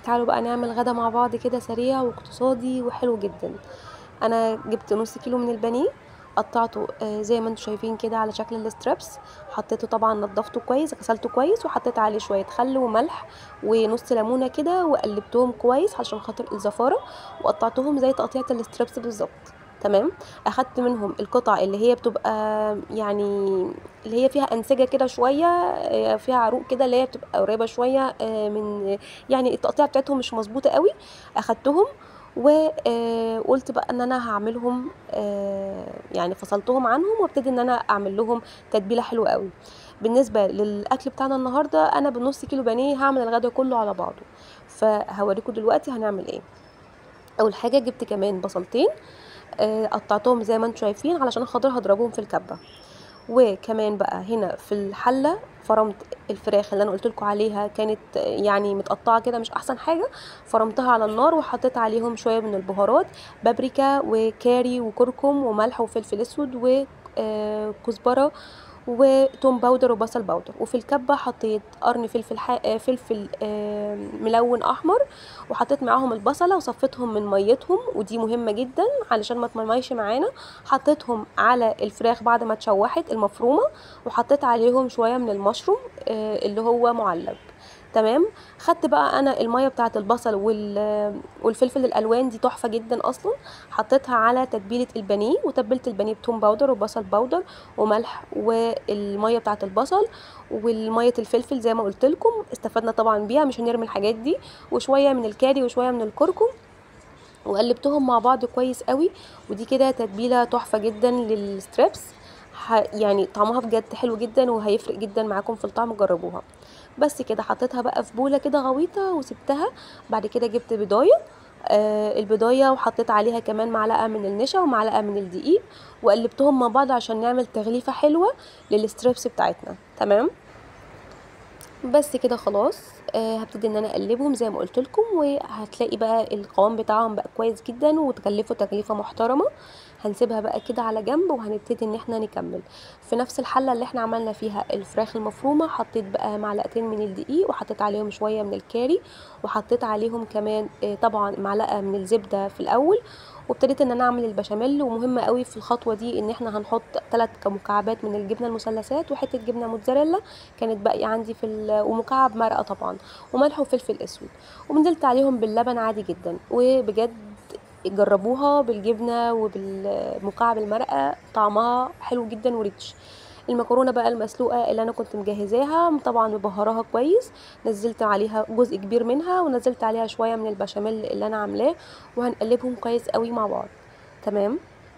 تعالوا بقى نعمل غدا مع بعض كده سريع واقتصادي وحلو جدا انا جبت نص كيلو من البانيه قطعته آه، زي ما انتم شايفين كده على شكل الستريبس حطيته طبعا نضفته كويس غسلته كويس وحطيت عليه شويه خل وملح ونص ليمونه كده وقلبتهم كويس عشان خاطر الزفاره وقطعتهم زي تقطيعه الستريبس بالظبط تمام اخدت منهم القطع اللي هي بتبقى يعني اللي هي فيها انسجه كده شويه آه، فيها عروق كده اللي هي بتبقى قريبه شويه آه، من يعني التقطيع بتاعتهم مش مظبوطه قوي اخدتهم وقلت بقى ان انا هعملهم آه، يعني فصلتهم عنهم وابتدي ان انا اعمل لهم تتبيله حلوه قوي بالنسبه للاكل بتاعنا النهارده انا بنص كيلو بانيه هعمل الغدا كله على بعضه فهوريكم دلوقتي هنعمل ايه اول حاجه جبت كمان بصلتين آه، قطعتهم زي ما انتم شايفين علشان خاطر هضربهم في الكبه وكمان بقى هنا في الحله فرمت الفراخ اللي انا قلت لكم عليها كانت يعني متقطعه كده مش احسن حاجه فرمتها على النار وحطيت عليهم شويه من البهارات بابريكا وكاري وكركم وملح وفلفل اسود وكزبره وتوم باودر وبصل باودر وفي الكبه حطيت قرن فلفل ح... آه، فلفل آه، ملون احمر وحطيت معاهم البصله وصفيتهم من ميتهم ودي مهمه جدا علشان ما تميش معانا حطيتهم على الفراخ بعد ما اتشوحت المفرومه وحطيت عليهم شويه من المشروم آه، اللي هو معلب تمام خدت بقى انا الميه بتاعه البصل وال- والفلفل الالوان دي تحفه جدا اصلا حطيتها على تتبيله البانيه وتبلت البانيه بتوم باودر وبصل باودر وملح والميه بتاعه البصل والميه الفلفل زي ما قلت لكم استفدنا طبعا بيها مش هنرمي الحاجات دي وشويه من الكاري وشويه من الكركم وقلبتهم مع بعض كويس قوي ودي كده تتبيله تحفه جدا للستريبس ح- يعني طعمها بجد حلو جدا وهيفرق جدا معاكم في الطعم جربوها بس كده حطيتها بقى في بوله كده غويطه وسبتها بعد كده جبت بضايه آه البضايه وحطيت عليها كمان معلقه من النشا ومعلقه من الدقيق وقلبتهم مع بعض عشان نعمل تغليفه حلوه للستريبس بتاعتنا تمام بس كده خلاص آه هبتدي ان انا اقلبهم زي ما قلت لكم وهتلاقي بقى القوام بتاعهم بقى كويس جدا وتغلفوا تغليفه محترمه هنسيبها بقى كده على جنب وهنبتدي ان احنا نكمل في نفس الحله اللي احنا عملنا فيها الفراخ المفرومه حطيت بقى معلقتين من الدقيق وحطيت عليهم شويه من الكاري وحطيت عليهم كمان آه طبعا معلقه من الزبده في الاول وابتديت ان انا اعمل البشاميل ومهم قوي في الخطوه دي ان احنا هنحط ثلاث مكعبات من الجبنه المثلثات وحته جبنه موتزاريلا كانت باقيه عندي في ال- ومكعب مرقه طبعا وملح وفلفل اسود ونزلت عليهم باللبن عادي جدا وبجد جربوها بالجبنه وبالمكعب المرقه طعمها حلو جدا وريتش المكرونه بقى المسلوقه اللي انا كنت مجهزاها طبعا مبهراها كويس نزلت عليها جزء كبير منها ونزلت عليها شويه من البشاميل اللي انا عاملاه وهنقلبهم كويس قوي مع بعض تمام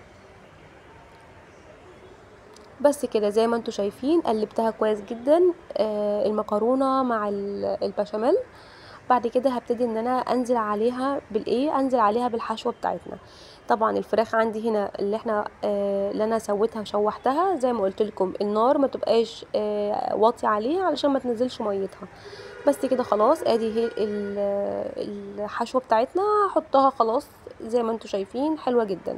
بس كده زي ما انتوا شايفين قلبتها كويس جدا آه المكرونه مع ال- البشاميل بعد كده هبتدي ان انا انزل عليها بالايه انزل عليها بالحشوه بتاعتنا طبعا الفراخ عندي هنا اللي احنا آه اللي انا سويتها وشوحتها زي ما قلت لكم النار ما تبقاش آه واطيه عليها علشان ما تنزلش ميتها بس كده خلاص ادي هي ال- الحشوه بتاعتنا هحطها خلاص زي ما انتوا شايفين حلوه جدا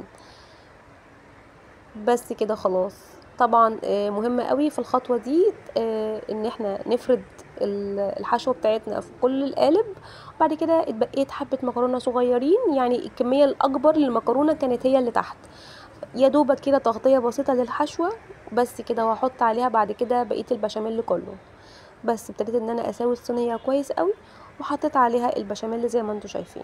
بس كده خلاص طبعا آه، مهم قوي في الخطوه دي آه، ان احنا نفرد ال- الحشوه بتاعتنا في كل القالب وبعد كده اتبقيت حبه مكرونه صغيرين يعني الكميه الاكبر للمكرونه كانت هي اللي تحت يا دوبك كده تغطيه بسيطه للحشوه بس كده وهحط عليها بعد كده بقيه البشاميل كله بس ابتديت ان انا اسوي الصينيه كويس قوي وحطيت عليها البشاميل زي ما انتوا شايفين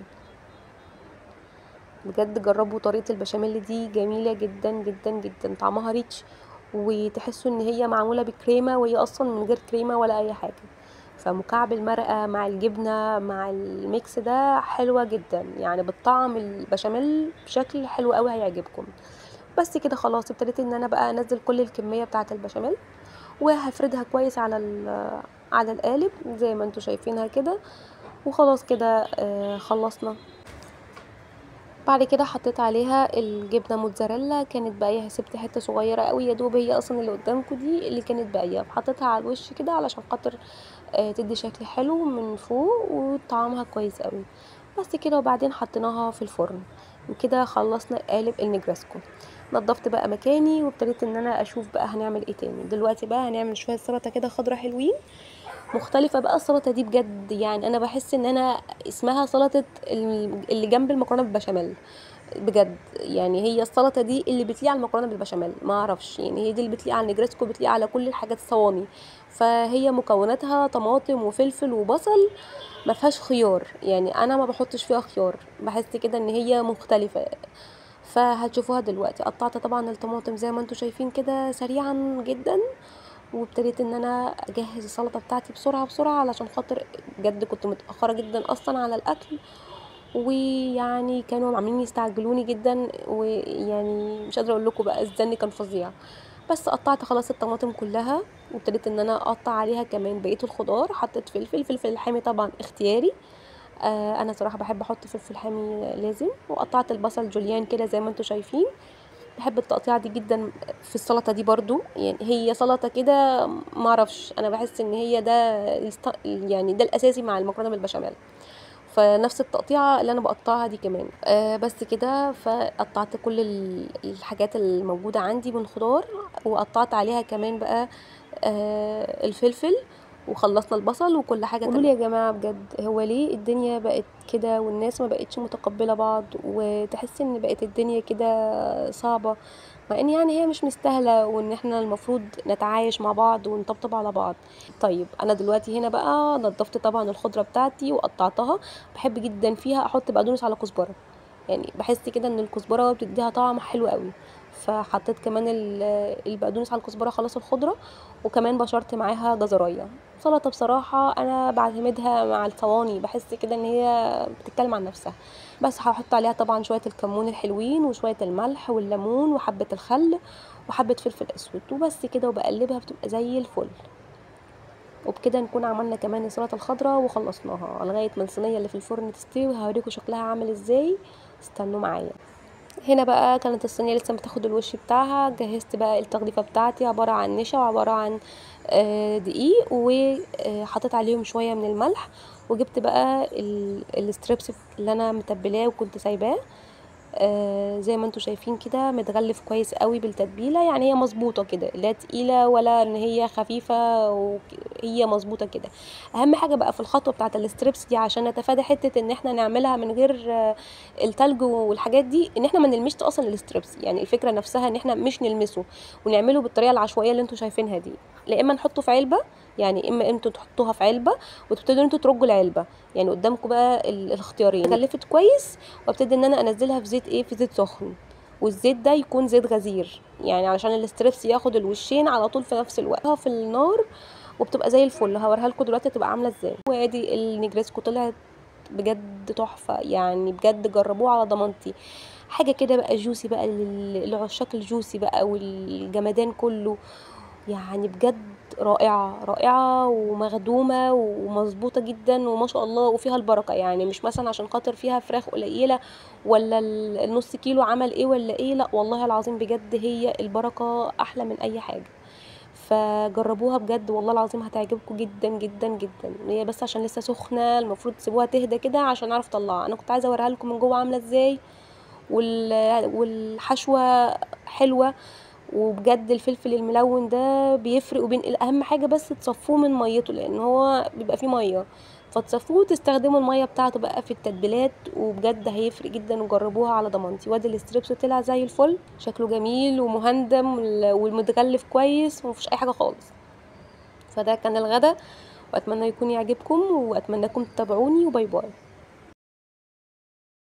بجد جربوا طريقة البشاميل دي جميلة جدا جدا جدا طعمها ريتش وتحسوا ان هي معمولة بكريمة وهي اصلا من غير كريمة ولا اي حاجة فمكعب المرقة مع الجبنة مع الميكس ده حلوة جدا يعني بتطعم البشاميل بشكل حلو قوي هيعجبكم بس كده خلاص ابتديت ان انا بقى انزل كل الكمية بتاعة البشاميل وهفردها كويس على ال- على القالب زي ما انتوا شايفينها كده وخلاص كده آه، خلصنا بعد كده حطيت عليها الجبنه موتزاريلا كانت باقيه سبت حته صغيره قوي يا دوب هي اصلا اللي قدامكم دي اللي كانت باقيه حطيتها على الوش كده علشان خاطر آه، تدي شكل حلو من فوق وطعمها كويس قوي بس كده وبعدين حطيناها في الفرن وكده خلصنا قالب النجرسكو نضفت بقى مكاني وابتديت ان انا اشوف بقى هنعمل ايه تاني دلوقتي بقى هنعمل شويه سلطه كده خضره حلوين مختلفه بقى السلطه دي بجد يعني انا بحس ان انا اسمها سلطه ال- اللي جنب المكرونه بالبشاميل بجد يعني هي السلطه دي اللي بتليق على المكرونه بالبشاميل ما اعرفش يعني هي دي اللي بتليق على النجرسكو بتليق على كل الحاجات الصواني فهي مكوناتها طماطم وفلفل وبصل ما فيهاش خيار يعني انا ما بحطش فيها خيار بحس كده ان هي مختلفه فهتشوفوها دلوقتي قطعت طبعا الطماطم زي ما انتم شايفين كده سريعا جدا وابتديت ان انا اجهز السلطه بتاعتي بسرعه بسرعه علشان خاطر بجد كنت متاخره جدا اصلا على الاكل ويعني كانوا عاملين يستعجلوني جدا ويعني مش قادره اقول لكم بقى الزن كان فظيع بس قطعت خلاص الطماطم كلها وابتديت ان انا اقطع عليها كمان بقيه الخضار حطيت فلفل فلفل الحامي طبعا اختياري آه انا صراحه بحب احط فلفل حامي لازم وقطعت البصل جوليان كده زي ما انتم شايفين بحب التقطيعه دي جدا في السلطه دي برضو يعني هي سلطه كده معرفش انا بحس ان هي ده الست- يعني ده الاساسي مع المكرونه بالبشاميل فنفس التقطيعه اللي انا بقطعها دي كمان آه بس كده فقطعت كل ال- الحاجات الموجوده عندي من خضار وقطعت عليها كمان بقى آه الفلفل وخلصنا البصل وكل حاجه قولوا لي يا جماعه بجد هو ليه الدنيا بقت كده والناس ما بقتش متقبله بعض وتحس ان بقت الدنيا كده صعبه مع ان يعني هي مش مستاهله وان احنا المفروض نتعايش مع بعض ونطبطب على بعض طيب انا دلوقتي هنا بقى نضفت طبعا الخضره بتاعتي وقطعتها بحب جدا فيها احط بقدونس على كزبره يعني بحس كده ان الكزبره بتديها طعم حلو قوي فحطيت كمان ال- البقدونس على الكزبره خلاص الخضره وكمان بشرت معاها جزرايه سلطه بصراحه انا بعتمدها مع الصواني بحس كده ان هي بتتكلم عن نفسها بس هحط عليها طبعا شويه الكمون الحلوين وشويه الملح والليمون وحبه الخل وحبه فلفل اسود وبس كده وبقلبها بتبقى زي الفل وبكده نكون عملنا كمان السلطه الخضراء وخلصناها لغايه ما الصينيه اللي في الفرن تستوي وهوريكم شكلها عامل ازاي استنوا معايا هنا بقى كانت الصينيه لسه بتاخد الوش بتاعها جهزت بقى التغليفه بتاعتي عباره عن نشا وعباره عن آه، دقيق وحطيت عليهم شويه من الملح وجبت بقى ال- الستريبس اللي انا متبلاه وكنت سايباه آه زي ما انتم شايفين كده متغلف كويس قوي بالتتبيله يعني هي مظبوطه كده لا تقيله ولا ان هي خفيفه وهي مظبوطه كده اهم حاجه بقى في الخطوه بتاعه الستريبس دي عشان نتفادى حته ان احنا نعملها من غير آه، التلج والحاجات دي ان احنا ما نلمسش اصلا الستريبس يعني الفكره نفسها ان احنا مش نلمسه ونعمله بالطريقه العشوائيه اللي انتم شايفينها دي لا اما نحطه في علبه يعني اما انتوا تحطوها في علبه وتبتدوا انتوا ترجوا العلبه يعني قدامكم بقى ال- الاختيارين غلفت كويس وابتدي ان انا انزلها في زيت ايه في زيت سخن والزيت ده يكون زيت غزير يعني علشان الستريبس ياخد الوشين على طول في نفس الوقت في النار وبتبقى زي الفل هوريها لكم دلوقتي تبقى عامله ازاي وادي النجريسكو طلعت بجد تحفه يعني بجد جربوه على ضمانتي حاجه كده بقى جوسي بقى لل- لعشاق الجوسي بقى والجمدان كله يعني بجد رائعة رائعة ومخدومة ومظبوطة جدا وما شاء الله وفيها البركة يعني مش مثلا عشان خاطر فيها فراخ قليلة ولا ال- النص كيلو عمل ايه ولا ايه لا والله العظيم بجد هي البركة احلى من اي حاجة فجربوها بجد والله العظيم هتعجبكم جدا جدا جدا هي بس عشان لسه سخنة المفروض تسيبوها تهدى كده عشان اعرف اطلعها انا كنت عايزة اوريها لكم من جوه عاملة ازاي وال- والحشوة حلوة وبجد الفلفل الملون ده بيفرق وبين اهم حاجه بس تصفوه من ميته لان هو بيبقى فيه ميه فتصفوه وتستخدموا الميه بتاعته بقى في التتبيلات وبجد هيفرق جدا وجربوها على ضمانتي وادي الستريبس طلع زي الفل شكله جميل ومهندم وال- والمتغلف كويس ومفيش اي حاجه خالص فده كان الغدا واتمنى يكون يعجبكم واتمنىكم تتابعوني وباي باي